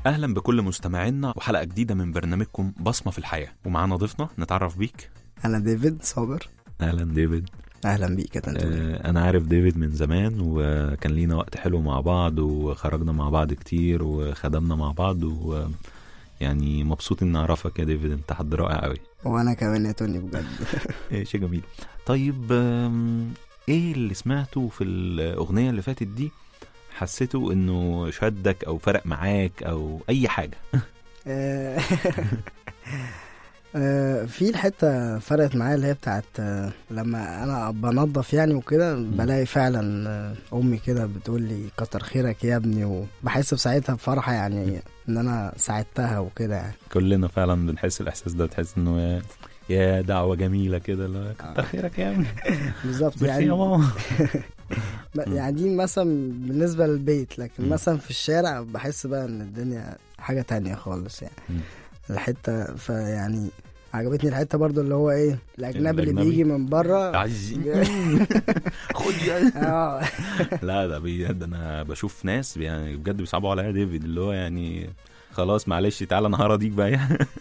اهلا بكل مستمعينا وحلقه جديده من برنامجكم بصمه في الحياه ومعانا ضيفنا نتعرف بيك انا ديفيد صابر اهلا ديفيد اهلا بيك يا تنتو آه انا عارف ديفيد من زمان وكان لينا وقت حلو مع بعض وخرجنا مع بعض كتير وخدمنا مع بعض و يعني مبسوط اني اعرفك يا ديفيد انت حد رائع قوي وانا كمان يا توني بجد إيه شيء جميل طيب آم، ايه اللي سمعته في الاغنيه اللي فاتت دي حسيته انه شدك او فرق معاك او اي حاجه آه، آه، في الحتة فرقت معايا اللي هي بتاعت آه، لما انا بنظف يعني وكده بلاقي فعلا آه، امي كده بتقول لي كتر خيرك يا ابني وبحس بساعتها بفرحة يعني ان انا ساعدتها وكده يعني كلنا فعلا بنحس الاحساس ده تحس انه يا- يا دعوه جميله كده اللي هو كتر خيرك يا ابني بالظبط ميرسي يا يعني ماما ب- يعني دي مثلا بالنسبة للبيت لكن مم. مثلا في الشارع بحس بقى ان الدنيا حاجة تانية خالص يعني مم. الحتة فيعني عجبتني الحتة برضو اللي هو ايه الأجنبي اللي الأجنبي. بيجي من بره عايز خد يا اه لا ده بجد انا بشوف ناس يعني بجد بيصعبوا عليا ديفيد اللي هو يعني خلاص معلش تعالى انا هراضيك بقى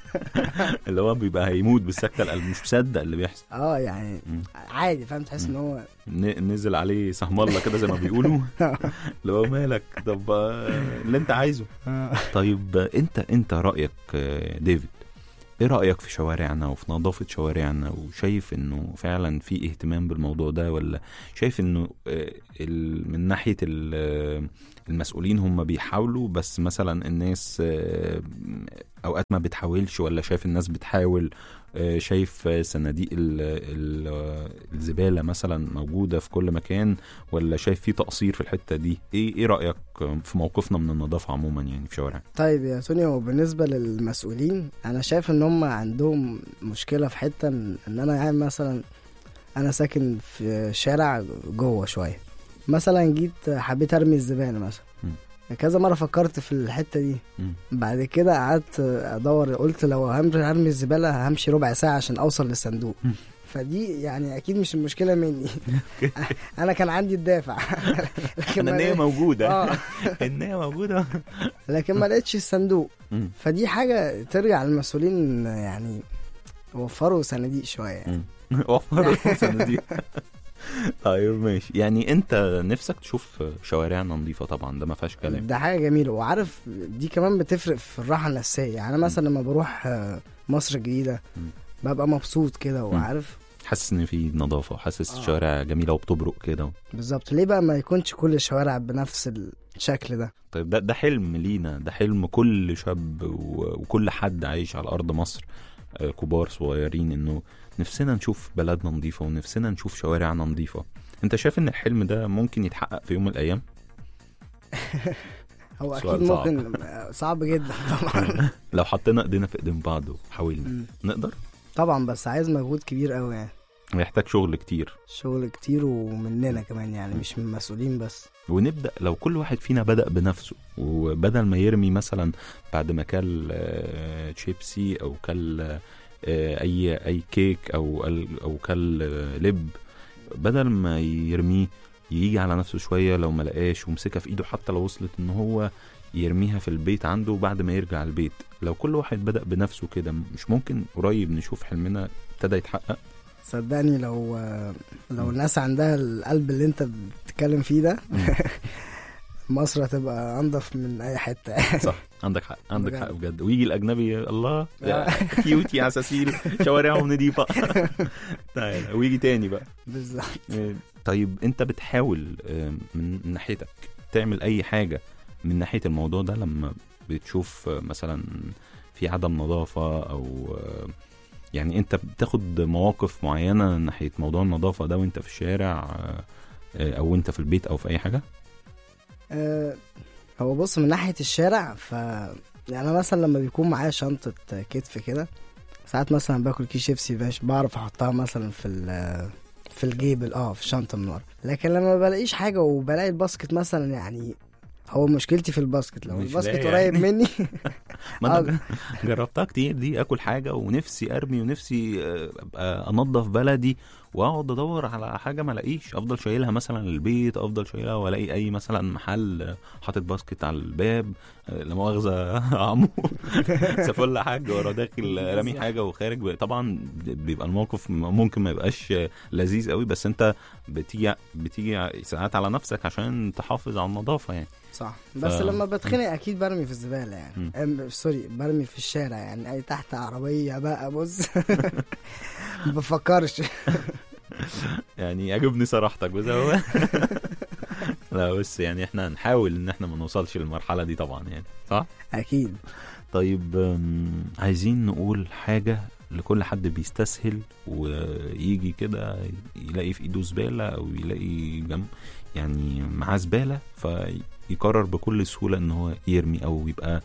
اللي هو بيبقى هيموت بالسكته القلب مش مصدق اللي بيحصل اه يعني مم. عادي فاهم تحس ان هو ن- نزل عليه سهم الله كده زي ما بيقولوا اللي هو مالك طب آه، اللي انت عايزه طيب آه، انت انت رايك آه، ديفيد ايه رايك في شوارعنا وفي نظافه شوارعنا وشايف انه فعلا في اهتمام بالموضوع ده ولا شايف انه آه، ال- من ناحيه ال- آه، المسؤولين هم بيحاولوا بس مثلا الناس آه، اوقات ما بتحاولش ولا شايف الناس بتحاول آه، شايف آه، صناديق ال- ال- آه، الزباله مثلا موجوده في كل مكان ولا شايف في تقصير في الحته دي ايه ايه رايك في موقفنا من النظافه عموما يعني في شوارع طيب يا توني هو بالنسبة للمسؤولين أنا شايف إن هم عندهم مشكلة في حتة إن إن أنا يعني مثلا أنا ساكن في شارع جوه شوية مثلا جيت حبيت أرمي الزبالة مثلا كذا مرة فكرت في الحتة دي مم. بعد كده قعدت أدور قلت لو همر- هرمي الزبالة همشي ربع ساعة عشان أوصل للصندوق مم. فدي يعني أكيد مش المشكلة مني أنا كان عندي الدافع لكن انا ما النية لقيت- موجوده آه النية موجوده لكن ما لقيتش الصندوق مم. فدي حاجة ترجع للمسؤولين يعني وفروا صناديق شوية يعني. وفروا صناديق طيب ماشي يعني انت نفسك تشوف شوارعنا نظيفه طبعا ده ما فيهاش كلام ده حاجة جميلة وعارف دي كمان بتفرق في الراحة النفسية يعني أنا مثلا لما بروح آه، مصر الجديدة مم. ببقى مبسوط كده وعارف حاسس ان في نظافه وحاسس آه. الشوارع جميله وبتبرق كده بالظبط ليه بقى ما يكونش كل الشوارع بنفس الشكل ده طيب ده ده حلم لينا ده حلم كل شاب و- وكل حد عايش على ارض مصر آه، كبار صغيرين انه نفسنا نشوف بلدنا نظيفه ونفسنا نشوف شوارعنا نظيفه انت شايف ان الحلم ده ممكن يتحقق في يوم من الايام هو سؤال أكيد صعب. ممكن آه، صعب جدا طبعا لو حطينا ايدينا في ايدين بعض وحاولنا مم. نقدر طبعا بس عايز مجهود كبير قوي يعني هيحتاج شغل كتير شغل كتير ومننا كمان يعني مش من المسؤولين بس ونبدا لو كل واحد فينا بدا بنفسه وبدل ما يرمي مثلا بعد ما كل آه، شيبسي او كل آه، اي اي كيك او ال- او كل آه، لب بدل ما يرميه يجي على نفسه شويه لو ما لقاش ومسكها في ايده حتى لو وصلت ان هو يرميها في البيت عنده بعد ما يرجع البيت لو كل واحد بدا بنفسه كده مش ممكن قريب نشوف حلمنا ابتدى يتحقق صدقني لو لو الناس عندها القلب اللي انت بتتكلم فيه ده مصر هتبقى انضف من اي حته صح عندك حق عندك بجد. حق بجد ويجي الاجنبي الله يا كيوت يا عساسيل شوارعهم نضيفه تعالى ويجي تاني بقى بالظبط آه، طيب انت بتحاول آه، من ناحيتك تعمل اي حاجه من ناحيه الموضوع ده لما بتشوف آه، مثلا في عدم نظافه او آه، يعني انت بتاخد مواقف معينه ناحيه موضوع النظافه ده وانت في الشارع آه، آه، او انت في البيت او في اي حاجه آه، هو بص من ناحيه الشارع ف يعني انا مثلا لما بيكون معايا شنطه كتف كده ساعات مثلا باكل كيس شيبسي باش بعرف احطها مثلا في ال- في الجيب ال- اه في الشنطه من ورا لكن لما بلاقيش حاجه وبلاقي الباسكت مثلا يعني هو مشكلتي في الباسكت لو مش الباسكت لاقي قريب يعني. مني ما انا جربتها كتير دي اكل حاجه ونفسي ارمي ونفسي آه، ابقى انظف بلدي واقعد ادور على حاجه ما الاقيش افضل شايلها مثلا للبيت افضل شايلها والاقي اي مثلا محل آه، حاطط باسكت على الباب آه، لا مؤاخذه عمو سافولا حاجه ورا داخل رامي حاجه وخارج طبعا بيبقى الموقف ممكن ما يبقاش لذيذ قوي بس انت بتيجي بتيجي ساعات على نفسك عشان تحافظ على النظافه يعني صح بس ف- لما بتخنق اكيد برمي في الزباله مم. يعني أم سوري برمي في الشارع يعني اي تحت عربيه بقى بص ما بفكرش يعني عجبني صراحتك بس هو لا بس يعني احنا هنحاول ان احنا ما نوصلش للمرحله دي طبعا يعني صح اكيد طيب أم، عايزين نقول حاجه لكل حد بيستسهل ويجي كده يلاقي في ايده زباله او يلاقي جنب يعني معاه زباله فيقرر بكل سهوله ان هو يرمي او يبقى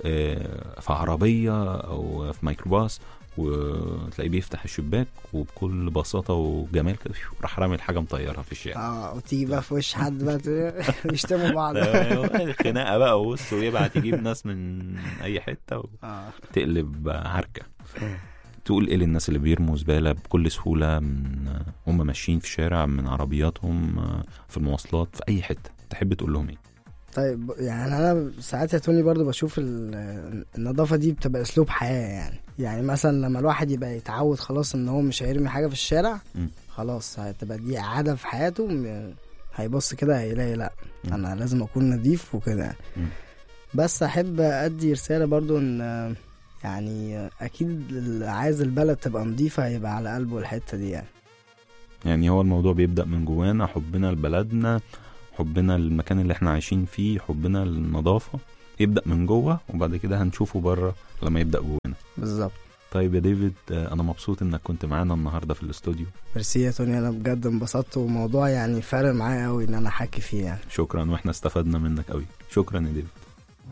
آه، في عربيه او في ميكروباص وتلاقيه بيفتح الشباك وبكل بساطه وجمال كده فيو، راح رامي الحاجه مطيرها في الشارع اه وتيجي بقى في وش حد بقى تقول- يشتموا بعض آه، خناقه بقى وبص ويبعت يجيب ناس من اي حته اه وتقلب عركه تقول ايه للناس اللي بيرموا زباله بكل سهوله من هم ماشيين في الشارع من عربياتهم في المواصلات في اي حته تحب تقول لهم ايه طيب يعني انا ساعات يا توني برضو بشوف ال- النظافه دي بتبقى اسلوب حياه يعني يعني مثلا لما الواحد يبقى يتعود خلاص ان هو مش هيرمي حاجه في الشارع مم. خلاص هتبقى دي عاده في حياته م- هيبص كده هيلاقي لا مم. انا لازم اكون نظيف وكده يعني. مم. بس احب ادي رساله برضو ان يعني اكيد اللي عايز البلد تبقى نظيفه هيبقى على قلبه الحته دي يعني يعني هو الموضوع بيبدا من جوانا حبنا لبلدنا حبنا للمكان اللي احنا عايشين فيه حبنا للنظافه يبدا من جوه وبعد كده هنشوفه بره لما يبدا جوانا بالظبط طيب يا ديفيد آه، انا مبسوط انك كنت معانا النهارده في الاستوديو ميرسي يا توني انا بجد انبسطت وموضوع يعني فارق معايا قوي ان انا احكي فيه يعني شكرا واحنا استفدنا منك قوي شكرا يا ديفيد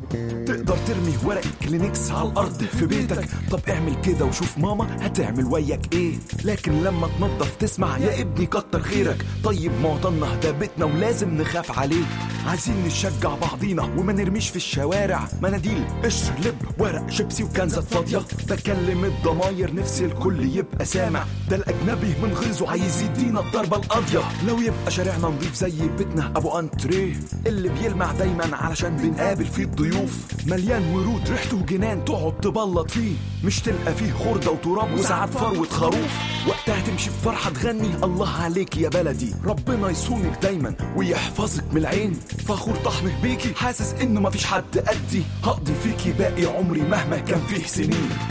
تقدر ترمي ورق كلينكس على الارض في بيتك طب اعمل كده وشوف ماما هتعمل وياك ايه لكن لما تنظف تسمع يا ابني كتر خيرك طيب ما وطننا ده بيتنا ولازم نخاف عليه عايزين نشجع بعضينا وما نرميش في الشوارع مناديل قشر لب ورق شيبسي وكنزات فاضيه بكلم الضماير نفسي الكل يبقى سامع ده الاجنبي من غيظه عايز يدينا الضربه القاضيه لو يبقى شارعنا نضيف زي بيتنا ابو انتريه اللي بيلمع دايما علشان بنقابل فيه الضيوف مليان ورود ريحته جنان تقعد تبلط فيه مش تلقى فيه خردة وتراب وساعات فروة خروف وقتها تمشي بفرحة تغني الله عليك يا بلدي ربنا يصونك دايما ويحفظك من العين فخور طحنك بيكي حاسس انه مفيش حد قدي هقضي فيكي باقي عمري مهما كان فيه سنين